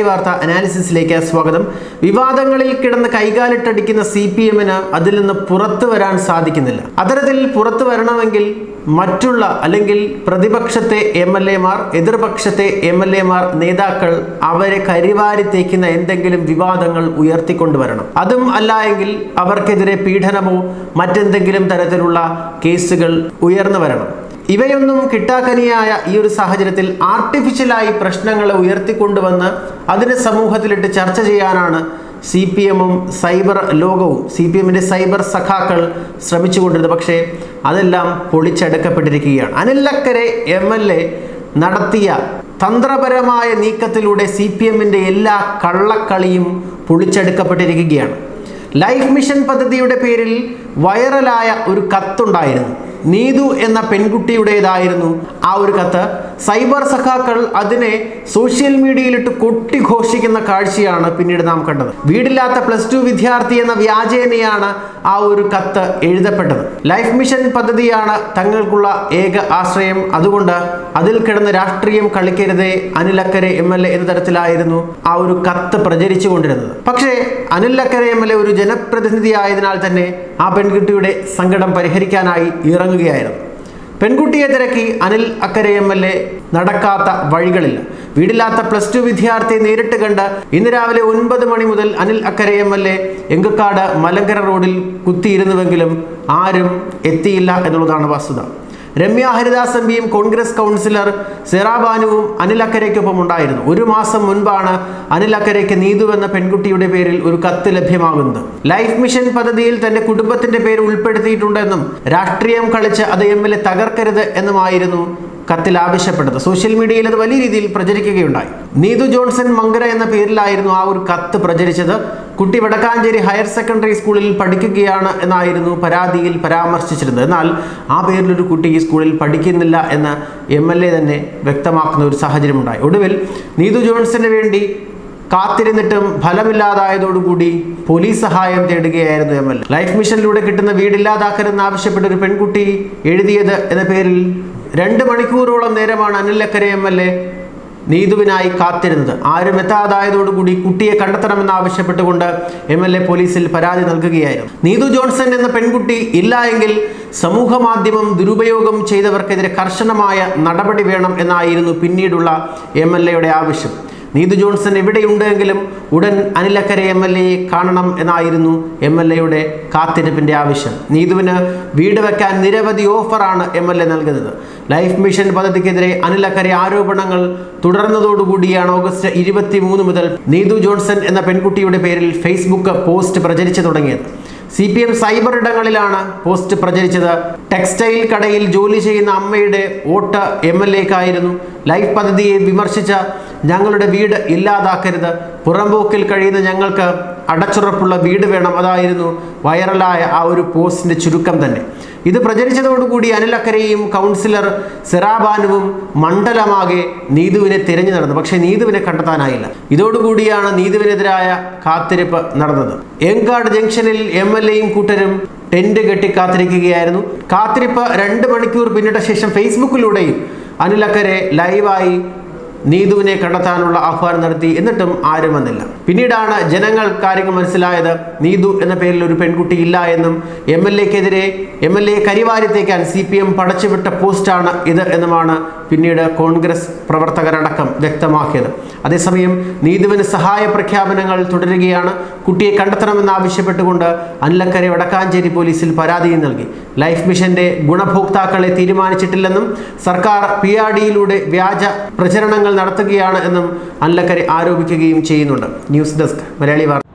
വാർത്ത അനാലിസിസിലേക്ക് സ്വാഗതം വിവാദങ്ങളിൽ കിടന്ന് കൈകാലിട്ടടിക്കുന്ന സി പി എമ്മിന് അതിൽ നിന്ന് പുറത്തു വരാൻ സാധിക്കുന്നില്ല അത്തരത്തിൽ പുറത്തു വരണമെങ്കിൽ മറ്റുള്ള അല്ലെങ്കിൽ പ്രതിപക്ഷത്തെ എം എൽ എമാർ എതിർപക്ഷത്തെ എം എൽ എമാർ നേതാക്കൾ അവരെ കരിവാരി തേക്കുന്ന എന്തെങ്കിലും വിവാദങ്ങൾ ഉയർത്തിക്കൊണ്ടുവരണം അതും അല്ല എങ്കിൽ അവർക്കെതിരെ പീഡനമോ മറ്റെന്തെങ്കിലും തരത്തിലുള്ള കേസുകൾ ഉയർന്നു വരണം ഇവയൊന്നും കിട്ടാക്കനിയായ ഈ ഒരു സാഹചര്യത്തിൽ ആർട്ടിഫിഷ്യലായി പ്രശ്നങ്ങളെ ഉയർത്തിക്കൊണ്ടുവന്ന് അതിനെ സമൂഹത്തിലിട്ട് ചർച്ച ചെയ്യാനാണ് സി പി എമ്മും സൈബർ ലോകവും സി പി എമ്മിൻ്റെ സൈബർ സഖാക്കൾ ശ്രമിച്ചുകൊണ്ടിരുന്നത് പക്ഷേ അതെല്ലാം പൊളിച്ചെടുക്കപ്പെട്ടിരിക്കുകയാണ് അനിലക്കരെ എം എൽ എ നടത്തിയ തന്ത്രപരമായ നീക്കത്തിലൂടെ സി പി എമ്മിൻ്റെ എല്ലാ കള്ളക്കളിയും പൊളിച്ചെടുക്കപ്പെട്ടിരിക്കുകയാണ് ലൈഫ് മിഷൻ പദ്ധതിയുടെ പേരിൽ വൈറലായ ഒരു കത്തുണ്ടായിരുന്നു നീതു എന്ന പെൺകുട്ടിയുടേതായിരുന്നു ആ ഒരു കത്ത് സൈബർ സഖാക്കൾ അതിനെ സോഷ്യൽ മീഡിയയിലിട്ട് കൊട്ടിഘോഷിക്കുന്ന കാഴ്ചയാണ് പിന്നീട് നാം കണ്ടത് വീടില്ലാത്ത പ്ലസ് ടു വിദ്യാർത്ഥി എന്ന വ്യാജേനയാണ് ആ ഒരു കത്ത് എഴുതപ്പെട്ടത് ലൈഫ് മിഷൻ പദ്ധതിയാണ് തങ്ങൾക്കുള്ള ഏക ആശ്രയം അതുകൊണ്ട് അതിൽ കിടന്ന് രാഷ്ട്രീയം കളിക്കരുതേ അനിലക്കരെ എം എൽ എ എന്ന തരത്തിലായിരുന്നു ആ ഒരു കത്ത് പ്രചരിച്ചു കൊണ്ടിരുന്നത് പക്ഷേ അനിലക്കരെ എം എൽ എ ഒരു ജനപ്രതിനിധി ആയതിനാൽ തന്നെ ആ പെൺകുട്ടിയുടെ സങ്കടം പരിഹരിക്കാനായി ഇറങ്ങുകയായിരുന്നു പെൺകുട്ടിയെ തിരക്കി Anil Akkara M L A നടക്കാത്ത വഴികളില്ല വീടില്ലാത്ത പ്ലസ് ടു വിദ്യാർത്ഥിയെ നേരിട്ട് കണ്ട് ഇന്ന് രാവിലെ ഒൻപത് മണി മുതൽ Anil Akkara M L A Engakkad Malankara റോഡിൽ കുത്തിയിരുന്നുവെങ്കിലും ആരും എത്തിയില്ല എന്നുള്ളതാണ് വസ്തുത രമ്യ ഹരിദാസ് എം പിയും കോൺഗ്രസ് കൗൺസിലർ സെറാബാനുവും അനിൽ അക്കരയ്ക്കൊപ്പം ഉണ്ടായിരുന്നു ഒരു മാസം മുൻപാണ് അനിൽ അക്കരയ്ക്ക് നീതു എന്ന പെൺകുട്ടിയുടെ പേരിൽ ഒരു കത്ത് ലഭ്യമാകുന്നത് ലൈഫ് മിഷൻ പദ്ധതിയിൽ തന്റെ കുടുംബത്തിന്റെ പേര് ഉൾപ്പെടുത്തിയിട്ടുണ്ടെന്നും രാഷ്ട്രീയം കളിച്ച് അത് എം എൽ എ തകർക്കരുത് എന്നുമായിരുന്നു കത്തിൽ ആവശ്യപ്പെട്ടത് സോഷ്യൽ മീഡിയയിൽ അത് വലിയ രീതിയിൽ പ്രചരിക്കുകയുണ്ടായി നീതു ജോൺസൺ മങ്കര എന്ന പേരിലായിരുന്നു ആ ഒരു കത്ത് പ്രചരിച്ചത് കുട്ടി വടക്കാഞ്ചേരി ഹയർ സെക്കൻഡറി സ്കൂളിൽ പഠിക്കുകയാണ് എന്നായിരുന്നു പരാതിയിൽ പരാമർശിച്ചിരുന്നത് എന്നാൽ ആ പേരിലൊരു കുട്ടി ഈ സ്കൂളിൽ പഠിക്കുന്നില്ല എന്ന് എം എൽ എ തന്നെ വ്യക്തമാക്കുന്ന ഒരു സാഹചര്യമുണ്ടായി ഒടുവിൽ നീതു ജോൺസന് വേണ്ടി കാത്തിരുന്നിട്ടും ഫലമില്ലാതായതോടുകൂടി പോലീസ് സഹായം തേടുകയായിരുന്നു എം എൽ എ ലൈഫ് മിഷനിലൂടെ കിട്ടുന്ന വീടില്ലാതാക്കരുതെന്ന് ആവശ്യപ്പെട്ട ഒരു പെൺകുട്ടി എഴുതിയത് എന്ന പേരിൽ രണ്ട് മണിക്കൂറോളം നേരമാണ് അനിലക്കര എം എൽ എ നീതുവിനായി കാത്തിരുന്നത് ആരും എത്താതായതോടുകൂടി കുട്ടിയെ കണ്ടെത്തണമെന്ന് ആവശ്യപ്പെട്ടുകൊണ്ട് എം എൽ എ പോലീസിൽ പരാതി നൽകുകയായിരുന്നു നീതു ജോൺസൺ എന്ന പെൺകുട്ടി ഇല്ല എങ്കിൽ സമൂഹ മാധ്യമം ദുരുപയോഗം ചെയ്തവർക്കെതിരെ കർശനമായ നടപടി വേണം എന്നായിരുന്നു പിന്നീടുള്ള എം എൽ എയുടെ ആവശ്യം നീതു ജോൺസൺ എവിടെയുണ്ടെങ്കിലും ഉടൻ അനിലക്കര എം എൽ എയെ കാണണം എന്നായിരുന്നു എം എൽ എയുടെ കാത്തിരിപ്പിൻ്റെ ആവശ്യം നീതുവിന് വീട് വെക്കാൻ നിരവധി ഓഫറാണ് എം എൽ എ നൽകുന്നത് ലൈഫ് മിഷൻ പദ്ധതിക്കെതിരെ അനിലക്കര ആരോപണങ്ങൾ തുടർന്നതോടുകൂടിയാണ് ഓഗസ്റ്റ് ഇരുപത്തി മൂന്ന് മുതൽ നീതു ജോൺസൺ എന്ന പെൺകുട്ടിയുടെ പേരിൽ ഫേസ്ബുക്ക് പോസ്റ്റ് പ്രചരിച്ചു തുടങ്ങിയത് സി പി എം സൈബർ ഇടങ്ങളിലാണ് പോസ്റ്റ് പ്രചരിച്ചത് ടെക്സ്റ്റൈൽ കടയിൽ ജോലി ചെയ്യുന്ന അമ്മയുടെ വോട്ട് എം എൽ എക്കായിരുന്നു ലൈഫ് പദ്ധതിയെ വിമർശിച്ച ഞങ്ങളുടെ വീട് ഇല്ലാതാക്കരുത് പുറംപോക്കിൽ കഴിയുന്ന ഞങ്ങൾക്ക് അടച്ചുറപ്പുള്ള വീട് വേണം അതായിരുന്നു വൈറലായ ആ ഒരു പോസ്റ്റിന്റെ ചുരുക്കം തന്നെ ഇത് പ്രചരിച്ചതോടുകൂടി അനിലക്കരയും കൗൺസിലർ സെറാബാനുവും മണ്ഡലമാകെ നീതുവിനെ തിരഞ്ഞു നടന്നു പക്ഷേ നീതുവിനെ കണ്ടെത്താനായില്ല ഇതോടുകൂടിയാണ് നീതുവിനെതിരായ കാത്തിരിപ്പ് നടന്നത് ഏങ്കാട് ജംഗ്ഷനിൽ എം എൽ എയും കൂട്ടരും ടെന്റ് കെട്ടി കാത്തിരിക്കുകയായിരുന്നു കാത്തിരിപ്പ് രണ്ട് മണിക്കൂർ പിന്നിട്ട ശേഷം ഫേസ്ബുക്കിലൂടെയും അനിലക്കരെ ലൈവായി നീതുവിനെ കണ്ടെത്താനുള്ള ആഹ്വാനം നടത്തി എന്നിട്ടും ആരും വന്നില്ല പിന്നീടാണ് ജനങ്ങൾ കാര്യങ്ങൾ മനസ്സിലായത് നീതു എന്ന പേരിൽ ഒരു പെൺകുട്ടി ഇല്ല എന്നും എം എൽ എക്കെതിരെ എം എൽ എ കരിവാരിത്തേക്കാൻ സി പി എം പടച്ചുവിട്ട പോസ്റ്റാണ് ഇത് എന്നുമാണ് പിന്നീട് കോൺഗ്രസ് പ്രവർത്തകരടക്കം വ്യക്തമാക്കിയത് അതേസമയം നീതുവിന് സഹായ പ്രഖ്യാപനങ്ങൾ തുടരുകയാണ് കുട്ടിയെ കണ്ടെത്തണമെന്ന് ആവശ്യപ്പെട്ടുകൊണ്ട് അനിലക്കര വടക്കാഞ്ചേരി പോലീസിൽ പരാതിയും നൽകി ലൈഫ് മിഷന്റെ ഗുണഭോക്താക്കളെ തീരുമാനിച്ചിട്ടില്ലെന്നും സർക്കാർ പി ആർ ഡിയിലൂടെ വ്യാജ പ്രചരണങ്ങൾ നടത്തുകയാണ് എന്നും അനിലക്കര ആരോപിക്കുകയും ചെയ്യുന്നുണ്ട് ന്യൂസ് ഡെസ്ക് മലയാളി വാർത്ത